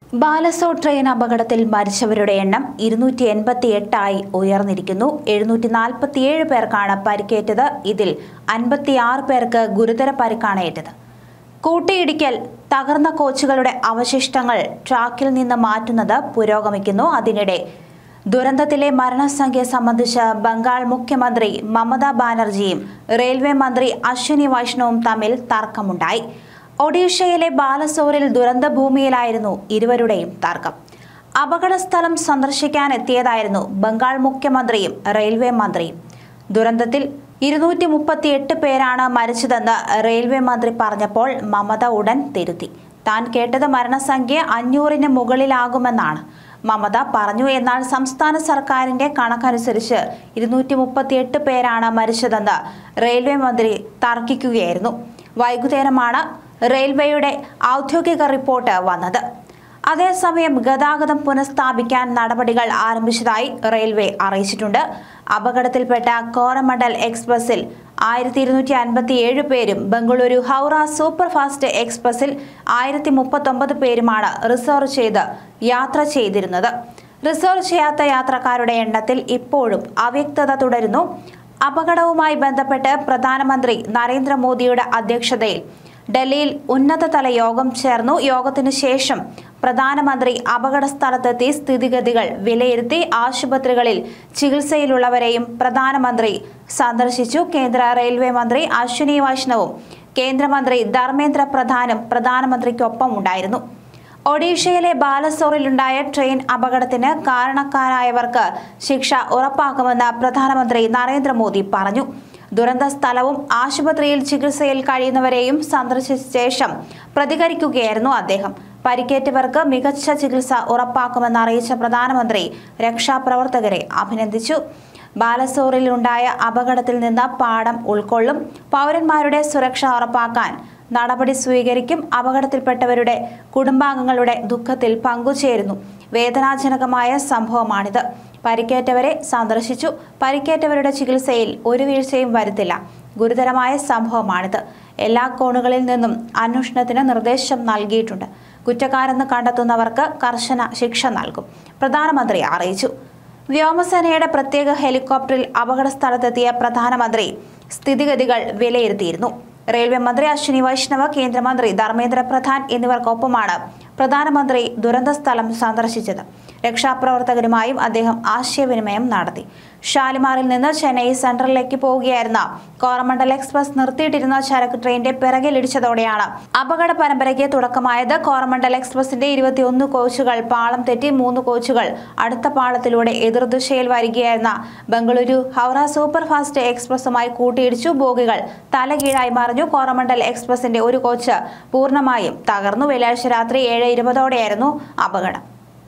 ബാലസോ train അപകടത്തിൽ മരിച്ചവരുടെ എണ്ണം ഇരുന്നൂറ്റി എൺപത്തി എട്ടായി ഉയർന്നിരിക്കുന്നു എഴുന്നൂറ്റി നാൽപ്പത്തിയേഴ് പേർക്കാണ് പരിക്കേറ്റത് ഇതിൽ അൻപത്തിയാറ് പേർക്ക് ഗുരുതര പരിക്കാണ് ഏറ്റത് കൂട്ടിയിടിക്കൽ തകർന്ന കോച്ചുകളുടെ അവശിഷ്ടങ്ങൾ ട്രാക്കിൽ നിന്ന് മാറ്റുന്നത് പുരോഗമിക്കുന്നു അതിനിടെ ദുരന്തത്തിലെ മരണസംഖ്യ സംബന്ധിച്ച് ബംഗാൾ മുഖ്യമന്ത്രി മമതാ ബാനർജിയും റെയിൽവേ മന്ത്രി അശ്വിനി വൈഷ്ണവും തമ്മിൽ തർക്കമുണ്ടായി ഒഡീഷയിലെ ബാലസോറിൽ ദുരന്തഭൂമിയിലായിരുന്നു ഇരുവരുടെയും തർക്കം അപകടസ്ഥലം സന്ദർശിക്കാൻ എത്തിയതായിരുന്നു ബംഗാൾ മുഖ്യമന്ത്രിയും റെയിൽവേ മന്ത്രിയും ദുരന്തത്തിൽ ഇരുന്നൂറ്റി മുപ്പത്തിയെട്ട് പേരാണ് മരിച്ചതെന്ന് റെയിൽവേ മന്ത്രി പറഞ്ഞപ്പോൾ മമത ഉടൻ തിരുത്തി താൻ കേട്ടത് മരണസംഖ്യ അഞ്ഞൂറിന് മുകളിലാകുമെന്നാണ് മമത പറഞ്ഞു എന്നാൽ സംസ്ഥാന സർക്കാരിന്റെ കണക്കനുസരിച്ച് ഇരുന്നൂറ്റി മുപ്പത്തിയെട്ട് പേരാണ് മരിച്ചതെന്ന് റെയിൽവേ മന്ത്രി തർക്കിക്കുകയായിരുന്നു വൈകുന്നേരമാണ് റെയിൽവേയുടെ ഔദ്യോഗിക റിപ്പോർട്ട് വന്നത് അതേസമയം ഗതാഗതം പുനഃസ്ഥാപിക്കാൻ നടപടികൾ ആരംഭിച്ചതായി റെയിൽവേ അറിയിച്ചിട്ടുണ്ട് അപകടത്തിൽപ്പെട്ട കോറമണ്ഡൽ എക്സ്പ്രസിൽ ആയിരത്തി ഇരുന്നൂറ്റി അൻപത്തി ഏഴ് പേരും ബംഗളൂരു ഹൗറ സൂപ്പർ ഫാസ്റ്റ് എക്സ്പ്രസിൽ ആയിരത്തി മുപ്പത്തൊമ്പത് പേരുമാണ് റിസർവ് ചെയ്ത് യാത്ര ചെയ്തിരുന്നത് റിസർവ് ചെയ്യാത്ത യാത്രക്കാരുടെ എണ്ണത്തിൽ ഇപ്പോഴും അവ്യക്തത തുടരുന്നു അപകടവുമായി ബന്ധപ്പെട്ട് പ്രധാനമന്ത്രി നരേന്ദ്രമോദിയുടെ അധ്യക്ഷതയിൽ ഡൽഹിയിൽ ഉന്നതതല യോഗം ചേർന്നു യോഗത്തിനു ശേഷം പ്രധാനമന്ത്രി അപകട സ്ഥലത്തെത്തി സ്ഥിതിഗതികൾ വിലയിരുത്തി ആശുപത്രികളിൽ ചികിത്സയിലുള്ളവരെയും പ്രധാനമന്ത്രി സന്ദർശിച്ചു കേന്ദ്ര റെയിൽവേ മന്ത്രി അശ്വിനി വൈഷ്ണവും കേന്ദ്രമന്ത്രി ധർമ്മേന്ദ്ര പ്രധാനും പ്രധാനമന്ത്രിക്കൊപ്പം ഉണ്ടായിരുന്നു ഒഡീഷയിലെ ബാലസോറിലുണ്ടായ ട്രെയിൻ അപകടത്തിന് കാരണക്കാരായവർക്ക് ശിക്ഷ ഉറപ്പാക്കുമെന്ന് പ്രധാനമന്ത്രി നരേന്ദ്രമോദി പറഞ്ഞു ദുരന്ത സ്ഥലവും ആശുപത്രിയിൽ ചികിത്സയിൽ കഴിയുന്നവരെയും സന്ദർശിച്ച ശേഷം പ്രതികരിക്കുകയായിരുന്നു അദ്ദേഹം പരിക്കേറ്റവർക്ക് മികച്ച ചികിത്സ ഉറപ്പാക്കുമെന്ന് അറിയിച്ച പ്രധാനമന്ത്രി രക്ഷാപ്രവർത്തകരെ അഭിനന്ദിച്ചു ബാലസോറിലുണ്ടായ അപകടത്തിൽ നിന്ന് പാഠം ഉൾക്കൊള്ളും പൗരന്മാരുടെ സുരക്ഷ ഉറപ്പാക്കാൻ നടപടി സ്വീകരിക്കും അപകടത്തിൽപ്പെട്ടവരുടെ കുടുംബാംഗങ്ങളുടെ ദുഃഖത്തിൽ പങ്കുചേരുന്നു വേദനാജനകമായ സംഭവമാണിത് പരിക്കേറ്റവരെ സന്ദർശിച്ചു പരിക്കേറ്റവരുടെ ചികിത്സയിൽ ഒരു വീഴ്ചയും വരുത്തില്ല ഗുരുതരമായ സംഭവമാണിത് എല്ലാ കോണുകളിൽ നിന്നും അന്വേഷണത്തിന് നിർദ്ദേശം നൽകിയിട്ടുണ്ട് കുറ്റക്കാരെന്ന് കണ്ടെത്തുന്നവർക്ക് കർശന ശിക്ഷ നൽകും പ്രധാനമന്ത്രി അറിയിച്ചു വ്യോമസേനയുടെ പ്രത്യേക ഹെലികോപ്റ്ററിൽ അപകട സ്ഥലത്തെത്തിയ പ്രധാനമന്ത്രി സ്ഥിതിഗതികൾ വിലയിരുത്തിയിരുന്നു റെയിൽവേ മന്ത്രി അശ്വിനി വൈഷ്ണവ് കേന്ദ്രമന്ത്രി ധർമ്മേന്ദ്ര പ്രധാൻ എന്നിവർക്കൊപ്പമാണ് പ്രധാനമന്ത്രി ദുരന്ത സ്ഥലം സന്ദർശിച്ചത് രക്ഷാപ്രവർത്തകരുമായും അദ്ദേഹം ആശയവിനിമയം നടത്തി ഷാലിമാറിൽ നിന്ന് ചെന്നൈ സെൻട്രലിലേക്ക് പോവുകയായിരുന്ന കോറമണ്ഡൽ എക്സ്പ്രസ് നിർത്തിയിട്ടിരുന്ന ചരക്ക് ട്രെയിനിന്റെ പിറകിലിടിച്ചതോടെയാണ് അപകട പരമ്പരയ്ക്ക് തുടക്കമായത് കോറമണ്ഡൽ എക്സ്പ്രസിന്റെ ഇരുപത്തിയൊന്ന് കോച്ചുകൾ പാളം തെറ്റി മൂന്ന് കോച്ചുകൾ അടുത്ത പാളത്തിലൂടെ എതിർദിശയിൽ വരികയായിരുന്ന ബംഗളൂരു ഹൗറ സൂപ്പർ ഫാസ്റ്റ് എക്സ്പ്രസുമായി കൂട്ടിയിടിച്ചു ബോഗികൾ തലകീഴായി മറിഞ്ഞു കോറമണ്ഡൽ എക്സ്പ്രസിന്റെ ഒരു കോച്ച് പൂർണ്ണമായും തകർന്നു വെള്ളിയാഴ്ച രാത്രി ഏഴ് ഇരുപതോടെയായിരുന്നു അപകടം